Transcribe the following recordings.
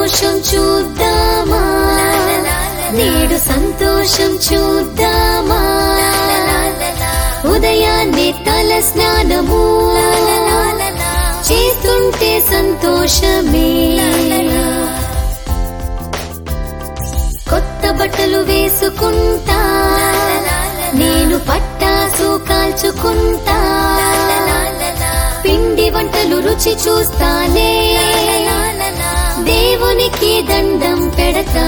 సంతోషం చూద్దామా నేడు సంతోషం చూద్దామా ఉదయాన్నే తల స్నానము చేస్తుంటే సంతోషమే కొత్త బట్టలు వేసుకుంటా నేను పట్టాసు కాల్చుకుంటా పిండి వంటలు రుచి చూస్తానే దేవునికి దండం పెడతా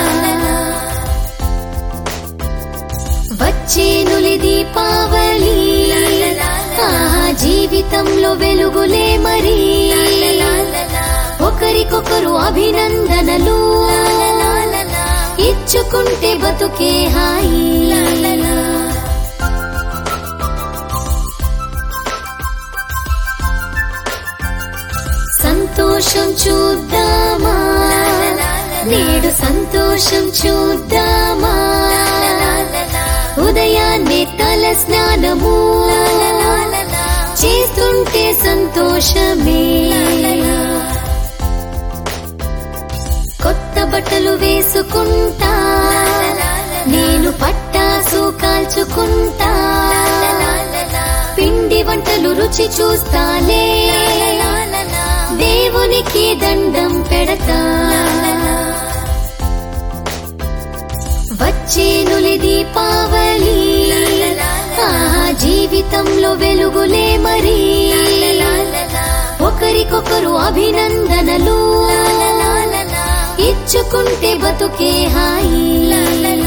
వచ్చేనులి దీపావళి ఆ జీవితంలో వెలుగులే మరి ఒకరికొకరు అభినందనలు ఇచ్చుకుంటే బతుకే హాయి సంతోషం చూద్దామా నేడు సంతోషం చూద్దామా ఉదయాన్నే తల స్నానము చేస్తుంటే సంతోషమే కొత్త బట్టలు వేసుకుంటా నేను పట్టాసు కాల్చుకుంటా పిండి వంటలు రుచి చూస్తాలే దేవునికి దండం పెడతా వచ్చేనులి దీపావళి ఆ జీవితంలో వెలుగులే మరి ఒకరికొకరు అభినందనలు ఇచ్చుకుంటే బతుకే హాయి